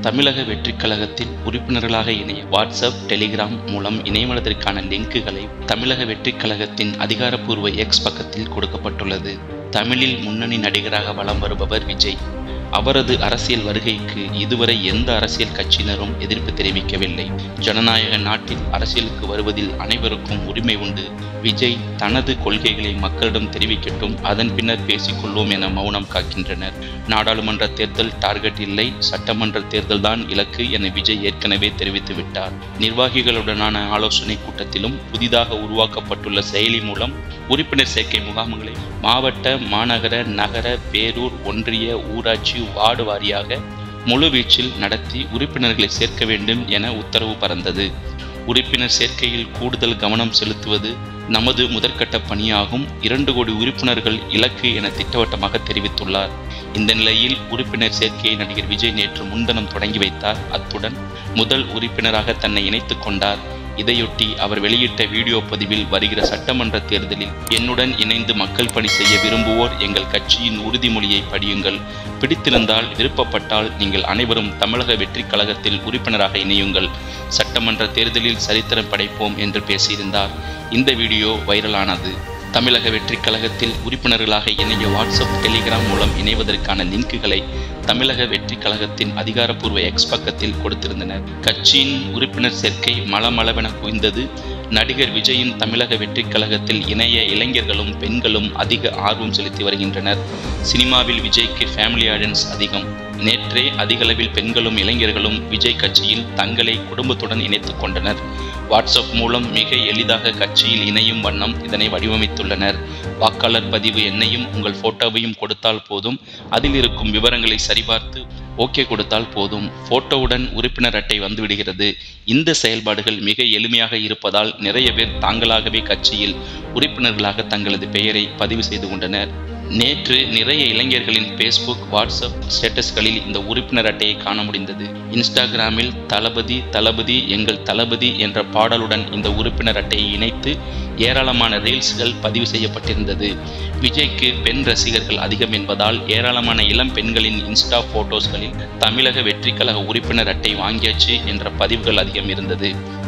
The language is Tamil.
தமிழக வெற்றிக் கழகத்தில் உறுப்பினர்களாக இணைய வாட்ஸ்அப் டெலிகிராம் மூலம் இணைவதற்கான லிங்குகளை தமிழக வெற்றிக் கழகத்தின் அதிகாரப்பூர்வ எக்ஸ் பக்கத்தில் கொடுக்கப்பட்டுள்ளது தமிழில் முன்னணி நடிகராக வலம் வருபவர் விஜய் அவரது அரசியல் வருகைக்கு இதுவரை எந்த அரசியல் கட்சியினரும் எதிர்ப்பு தெரிவிக்கவில்லை ஜனநாயக நாட்டில் அரசியலுக்கு வருவதில் அனைவருக்கும் உரிமை உண்டு விஜய் தனது கொள்கைகளை மக்களிடம் தெரிவிக்கட்டும் அதன் பின்னர் பேசிக்கொள்வோம் என மௌனம் காக்கின்றனர் நாடாளுமன்ற தேர்தல் டார்கெட் இல்லை சட்டமன்ற தேர்தல் தான் இலக்கு என விஜய் ஏற்கனவே தெரிவித்து விட்டார் நிர்வாகிகளுடனான ஆலோசனை கூட்டத்திலும் புதிதாக உருவாக்கப்பட்டுள்ள செயலி மூலம் உறுப்பினர் சேர்க்கை முகாம்களை மாவட்ட மாநகர நகர பேரூர் ஒன்றிய ஊராட்சி வார்டு வாரியாக முழுவீச்சில் நடத்தி உறுப்பினர்களை சேர்க்க வேண்டும் என உத்தரவு பறந்தது உறுப்பினர் சேர்க்கையில் கூடுதல் கவனம் செலுத்துவது நமது முதற்கட்ட பணியாகும் இரண்டு கோடி உறுப்பினர்கள் இலக்கு என திட்டவட்டமாக தெரிவித்துள்ளார் இந்த நிலையில் உறுப்பினர் சேர்க்கையை நடிகர் விஜய் நேற்று முன்தினம் தொடங்கி வைத்தார் அத்துடன் முதல் உறுப்பினராக தன்னை இணைத்துக் கொண்டார் இதையொட்டி அவர் வெளியிட்ட வீடியோ பதிவில் வருகிற சட்டமன்ற தேர்தலில் என்னுடன் இணைந்து மக்கள் பணி செய்ய விரும்புவோர் எங்கள் கட்சியின் உறுதிமொழியை படியுங்கள் பிடித்திருந்தால் விருப்பப்பட்டால் நீங்கள் அனைவரும் தமிழக வெற்றிக் கழகத்தில் உறுப்பினராக இணையுங்கள் சட்டமன்ற தேர்தலில் சரித்திரம் படைப்போம் என்று பேசியிருந்தார் இந்த வீடியோ வைரலானது தமிழக வெற்றிக் கழகத்தில் உறுப்பினர்களாக இணைய வாட்ஸ்அப் டெலிகிராம் மூலம் இணைவதற்கான லிங்குகளை தமிழக வெற்றிக் கழகத்தின் அதிகாரப்பூர்வ எக்ஸ் பக்கத்தில் கொடுத்திருந்தனர் கட்சியின் உறுப்பினர் சேர்க்கை மளமளவென குவிந்தது நடிகர் விஜயின் தமிழக வெற்றிக் கழகத்தில் இணைய இளைஞர்களும் பெண்களும் அதிக ஆர்வம் செலுத்தி வருகின்றனர் சினிமாவில் விஜய்க்கு ஃபேமிலி ஆடியன்ஸ் அதிகம் நேற்றே அதிகளவில் பெண்களும் இளைஞர்களும் விஜய் கட்சியில் தங்களை குடும்பத்துடன் இணைத்துக் கொண்டனர் வாட்ஸ்அப் மூலம் மிக எளிதாக கட்சியில் இணையும் வண்ணம் இதனை வடிவமைத்துள்ளனர் வாக்காளர் பதிவு எண்ணையும் உங்கள் போட்டோவையும் கொடுத்தால் போதும் அதில் இருக்கும் விவரங்களை சரிபார்த்து ஓகே கொடுத்தால் போதும் போட்டோவுடன் உறுப்பினர் அட்டை வந்துவிடுகிறது இந்த செயல்பாடுகள் மிக எளிமையாக இருப்பதால் நிறைய பேர் தாங்களாகவே கட்சியில் உறுப்பினர்களாக தங்களது பெயரை பதிவு செய்து கொண்டனர் நேற்று நிறைய இளைஞர்களின் ஃபேஸ்புக் வாட்ஸ்அப் ஸ்டேட்டஸ்களில் இந்த உறுப்பினர் அட்டையை காண முடிந்தது இன்ஸ்டாகிராமில் தளபதி தளபதி எங்கள் தளபதி என்ற பாடலுடன் இந்த உறுப்பினர் அட்டையை இணைத்து ஏராளமான ரீல்ஸ்கள் பதிவு செய்யப்பட்டிருந்தது விஜய்க்கு பெண் ரசிகர்கள் அதிகம் என்பதால் ஏராளமான இளம் பெண்களின் இன்ஸ்டா போட்டோஸ்களில் தமிழக வெற்றிக் கழக உறுப்பினர் அட்டை வாங்கியாச்சு என்ற பதிவுகள் அதிகம் இருந்தது